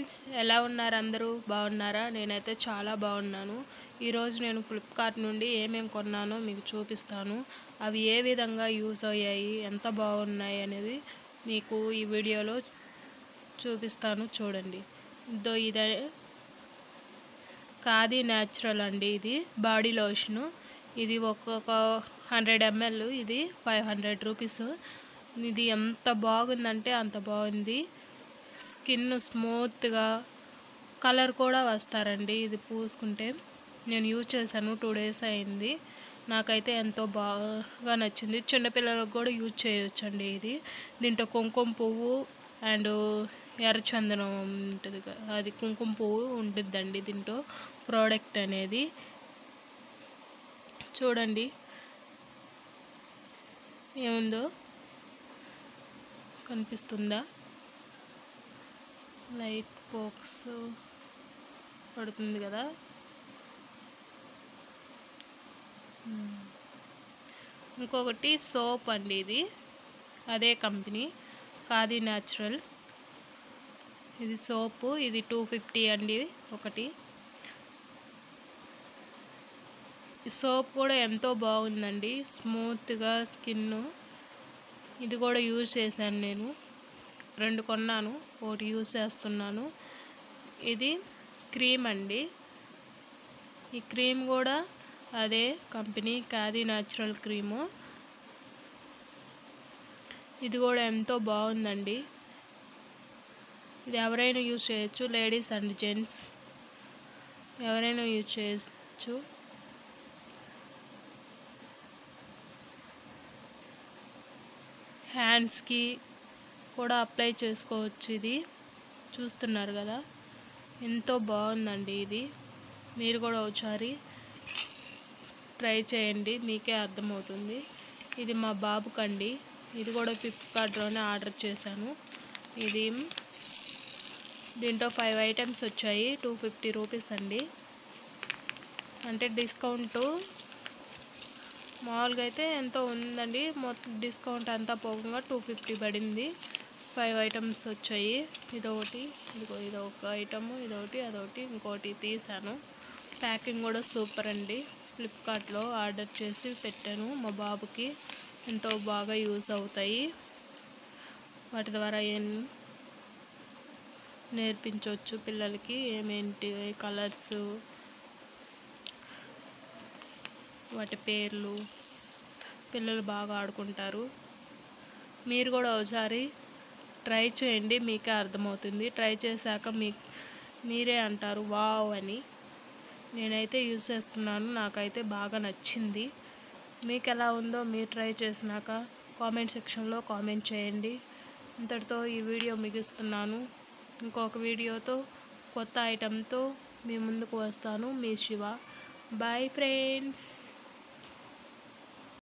Friends ఎలా ఉన్నారు అందరూ బాగున్నారా నేనైతే చాలా బాగున్నాను ఈరోజు నేను ఫ్లిప్కార్ట్ నుండి ఏమేమి కొన్నానో మీకు చూపిస్తాను అవి ఏ విధంగా యూస్ అయ్యాయి ఎంత బాగున్నాయి అనేది మీకు ఈ వీడియోలో చూపిస్తాను చూడండి ఇదో ఇదే ఖాదీ న్యాచురల్ అండి ఇది బాడీ లోషను ఇది ఒక్కొక్క హండ్రెడ్ ఎంఎల్ ఇది ఫైవ్ హండ్రెడ్ రూపీస్ ఇది ఎంత బాగుందంటే అంత బాగుంది స్కిన్ స్మూత్గా కలర్ కూడా వస్తారండి ఇది పూసుకుంటే నేను యూజ్ చేశాను టూ డేస్ అయింది నాకైతే ఎంతో బాగా నచ్చింది చిన్నపిల్లలకు కూడా యూజ్ చేయొచ్చండి ఇది దీంట్లో కుంకుమ పువ్వు అండ్ ఎర్రచందనం ఉంటుంది కదా అది కుంకుమ పువ్వు ఉంటుందండి దీంట్లో ప్రోడక్ట్ అనేది చూడండి ఏముందో కనిపిస్తుందా లైట్ బాక్స్ పడుతుంది కదా మ్మ్. ఇంకొకటి సోప్ అండి ఇది అదే కంపెనీ ఖాదీ న్యాచురల్ ఇది సోపు ఇది టూ ఫిఫ్టీ అండి ఒకటి ఈ సోప్ కూడా ఎంతో బాగుందండి స్మూత్గా స్కిన్ ఇది కూడా యూజ్ చేశాను నేను రెండు కొన్నాను ఒకటి యూజ్ చేస్తున్నాను ఇది క్రీమ్ అండి ఈ క్రీమ్ కూడా అదే కంపెనీ ఖాదీ న్యాచురల్ క్రీము ఇది కూడా ఎంతో బాగుందండి ఇది ఎవరైనా యూజ్ చేయొచ్చు లేడీస్ అండ్ జెంట్స్ ఎవరైనా యూజ్ చేయొచ్చు హ్యాండ్స్కి కూడా అప్లై చేసుకోవచ్చు ఇది చూస్తున్నారు కదా ఎంతో బాగుందండి ఇది మీరు కూడా ఒకసారి ట్రై చేయండి మీకే అర్థమవుతుంది ఇది మా బాబుకండి ఇది కూడా ఫ్లిప్కార్ట్లోనే ఆర్డర్ చేశాను ఇది దీంట్లో ఫైవ్ ఐటమ్స్ వచ్చాయి టూ ఫిఫ్టీ రూపీస్ అండి అంటే డిస్కౌంటు మామూలుగా అయితే ఎంతో ఉందండి మొత్తం డిస్కౌంట్ అంతా పోగా టూ ఫిఫ్టీ పడింది ఫైవ్ ఐటమ్స్ వచ్చాయి ఇదొకటి ఇదిగో ఇదొక ఐటము ఇదొకటి అదొకటి ఇంకోటి తీసాను ప్యాకింగ్ కూడా సూపర్ అండి ఫ్లిప్కార్ట్లో ఆర్డర్ చేసి పెట్టాను మా బాబుకి ఎంతో బాగా యూజ్ అవుతాయి వాటి ద్వారా ఏం నేర్పించవచ్చు పిల్లలకి ఏమేంటి కలర్స్ వాటి పేర్లు పిల్లలు బాగా ఆడుకుంటారు మీరు కూడా ఒకసారి ట్రై చేయండి మీకే అర్థమవుతుంది ట్రై చేశాక మీ మీరే అంటారు వావ్ అని నేనైతే యూజ్ చేస్తున్నాను నాకైతే బాగా నచ్చింది మీకు ఎలా ఉందో మీరు ట్రై చేసినాక కామెంట్ సెక్షన్లో కామెంట్ చేయండి ఇంతటితో ఈ వీడియో ముగిస్తున్నాను ఇంకొక వీడియోతో కొత్త ఐటెంతో మీ ముందుకు వస్తాను మీ శివ బాయ్ ఫ్రెండ్స్